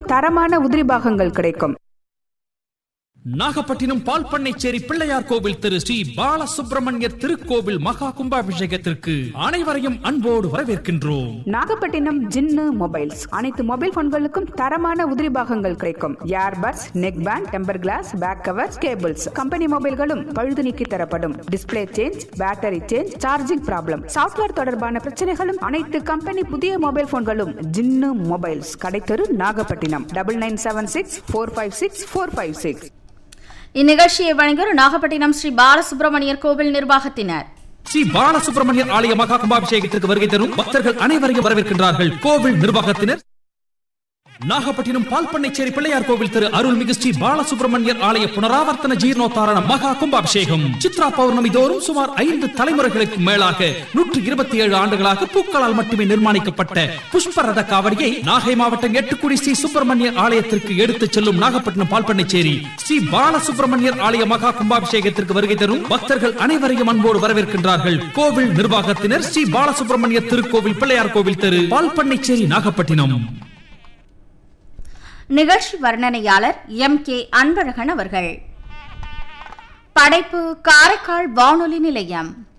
தரமான உதிரி பாகங்கள் கிடைக்கும் நாகப்பட்டினம் பால் பண்ணைச்சேரி பிள்ளையார் கோவில் திரு ஸ்ரீ பாலசுப்பிரமணியர் திருக்கோவில் மகா கும்பாபிஷேகத்திற்கு அனைவரையும் அன்போடு வரவேற்கின்றோம் நாகப்பட்டினம் ஜின்னு மொபைல்ஸ் அனைத்து மொபைல் போன்களுக்கும் தரமான உதிரி பாகங்கள் கிடைக்கும் earbuds neck band temper glass back covers cables company மொபைல்களும் பழுது நீக்கி தரப்படும் display change battery change charging problem software தொடர்பான பிரச்சனைகளும் அனைத்து கம்பெனி புதிய மொபைல் போன்களும் ஜின்னு மொபைல்ஸ் கடைத்தெரு Nagapattinam double nine seven six four five six four five six இந்நிகழ்ச்சியை வழங்கியோர் நாகப்பட்டினம் ஸ்ரீ பாலசுப்பிரமணியர் கோவில் நிர்வாகத்தினர் ஸ்ரீ பாலசுப்பிரமணியர் ஆலய மகா கும்பாபிஷேகத்திற்கு வருகை தரும் பக்தர்கள் அனைவரையும் வரவேற்கின்றார்கள் கோவில் நிர்வாகத்தினர் நாகப்பட்டினம் பால் பண்ணைச்சேரி பிள்ளையார் கோவில் திரு அருள்மிகு ஸ்ரீ பாலசுப்பிரமணியர் ஆலய புனராவர்த்தன ஜீர்ணோத்தாரண மகா கும்பாபிஷேகம் சித்ரா பௌர்ணமி தோறும் சுமார் ஐந்து தலைமுறைகளுக்கு மேலாக நூற்று இருபத்தி ஏழு ஆண்டுகளாக பூக்களால் மட்டுமே நிர்மாணிக்கப்பட்ட புஷ்ப ரத காவடியை நாகை மாவட்டம் எட்டுக்குடி ஸ்ரீ சுப்பிரமணியர் ஆலயத்திற்கு எடுத்துச் செல்லும் நாகப்பட்டினம் பால் பண்ணைச்சேரி ஸ்ரீ பாலசுப்பிரமணியர் ஆலய மகா கும்பாபிஷேகத்திற்கு வருகை தரும் பக்தர்கள் அனைவரையும் அன்போடு வரவேற்கின்றார்கள் கோவில் நிர்வாகத்தினர் ஸ்ரீ பாலசுப்பிரமணியர் திருக்கோவில் பிள்ளையார் கோவில் தெரு பால் பண்ணைச்சேரி நாகப்பட்டினம் நிகழ்ச்சி வர்ணனையாளர் எம் கே அன்பழகன் அவர்கள் படைப்பு காரைக்கால் வானொலி நிலையம்